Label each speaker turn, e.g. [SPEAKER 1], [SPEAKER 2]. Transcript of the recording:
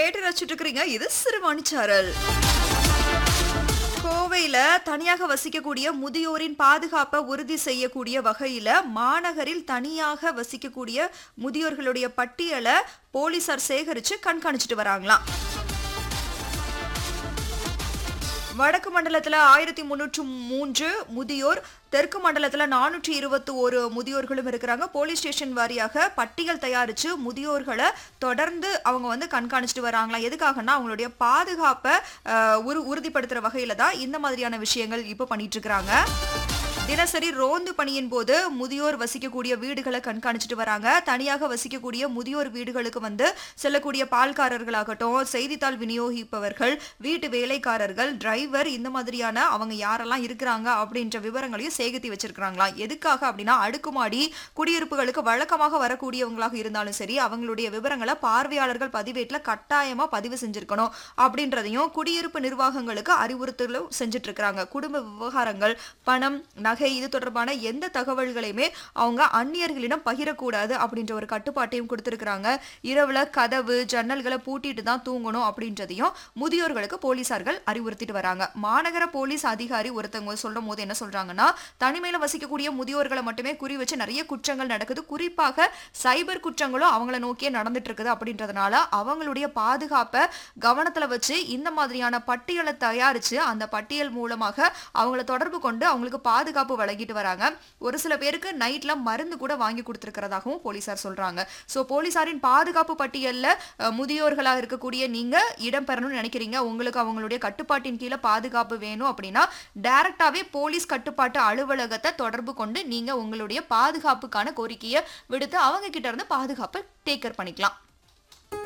[SPEAKER 1] கேட்டு ரசிச்சுட்டு இருக்கிறீங்க இது சிறுவாணி சாரல் கோவையில தனியாக வசிக்கக்கூடிய முதியோரின் பாதுகாப்பை உறுதி செய்யக்கூடிய வகையில மாநகரில் தனியாக வசிக்கக்கூடிய முதியோர்களுடைய பட்டியலை போலீசார் சேகரிச்சு கண்காணிச்சிட்டு வராங்களாம் வடக்கு மண்டலத்துல ஆயிரத்தி முன்னூற்று மூன்று முதியோர் தெற்கு மண்டலத்துல நானூற்றி இருபத்தி ஒரு முதியோர்களும் இருக்கிறாங்க போலீஸ் ஸ்டேஷன் வாரியாக பட்டியல் தயாரிச்சு முதியோர்களை தொடர்ந்து அவங்க வந்து கண்காணிச்சிட்டு வராங்களாம் எதுக்காகன்னா அவங்களுடைய பாதுகாப்பை அஹ், உறு உறுதிப்படுத்துற வகையில தான் இந்த மாதிரியான விஷயங்கள் இப்போ பண்ணிட்டு இருக்கிறாங்க தினசரி ரோந்து பணியின் போது முதியோர் வசிக்கக்கூடிய வீடுகளை கண்காணிச்சிட்டு வராங்க தனியாக வசிக்கக்கூடிய முதியோர் வீடுகளுக்கு வந்து செல்லக்கூடிய பால்காரர்களாகட்டும் செய்தித்தாள் விநியோகிப்பவர்கள் வீட்டு வேலைக்காரர்கள் டிரைவர் இந்த மாதிரியான அவங்க யாரெல்லாம் இருக்கிறாங்க அப்படின்ற விவரங்களையும் சேகரித்து வச்சிருக்கிறாங்களாம் எதுக்காக அப்படின்னா அடுக்குமாடி குடியிருப்புகளுக்கு வழக்கமாக வரக்கூடியவங்களாக இருந்தாலும் சரி அவங்களுடைய விவரங்களை பார்வையாளர்கள் பதிவேட்டில் கட்டாயமா பதிவு செஞ்சிருக்கணும் அப்படின்றதையும் குடியிருப்பு நிர்வாகங்களுக்கு அறிவுறுத்தலும் செஞ்சுட்டு இருக்கிறாங்க குடும்ப விவகாரங்கள் பணம் நகை இது தொடர்பான எந்த தகவல்களையுமே அவங்க அந்நியர்களிடம் பகிரக்கூடாது அப்படின்ற ஒரு கட்டுப்பாட்டையும் கொடுத்திருக்கிறாங்க இரவுல கதவு ஜன்னல்களை பூட்டிட்டு தான் தூங்கணும் அப்படின்றதையும் முதியோர்களுக்கு போலீசார்கள் அறிவுறுத்திட்டு வராங்க மாநகர போலீஸ் அதிகாரி ஒருத்தவங்க சொல்லும் போது என்ன சொல்றாங்கன்னா தனிமையில வசிக்கக்கூடிய முதியோர்களை மட்டுமே குறி வச்சு நிறைய குற்றங்கள் நடக்குது குறிப்பாக சைபர் குற்றங்களும் அவங்கள நோக்கியே நடந்துட்டு இருக்குது அப்படின்றதுனால அவங்களுடைய பாதுகாப்பை கவனத்துல வச்சு இந்த மாதிரியான பட்டியலை தயாரிச்சு அந்த பட்டியல் மூலமாக அவங்கள தொடர்பு கொண்டு அவங்களுக்கு பாதுகாப்பு வழங்கிட்டு வராங்க ஒரு சில பேருக்கு நைட்ல மருந்து கூட வாங்கி கொடுத்துருக்கிறதாகவும் போலீசார் சொல்றாங்க ஸோ போலீசாரின் பாதுகாப்பு பட்டியல்ல அஹ், முதியோர்களா இருக்கக்கூடிய நீங்க இடம் பெறணும்னு நினைக்கிறீங்க உங்களுக்கு அவங்களுடைய கட்டுப்பாட்டின் கீழே பாதுகாப்பு வேணும் அப்படின்னா டைரக்டாவே போலீஸ் கட்டுப்பாட்டு அலுவலகத்தை தொடர்பு கொண்டு நீங்க உங்களுடைய பாதுகாப்புக்கான கோரிக்கையை விடுத்து அவங்க கிட்ட இருந்து பாதுகாப்பை டேக்கர் பண்ணிக்கலாம்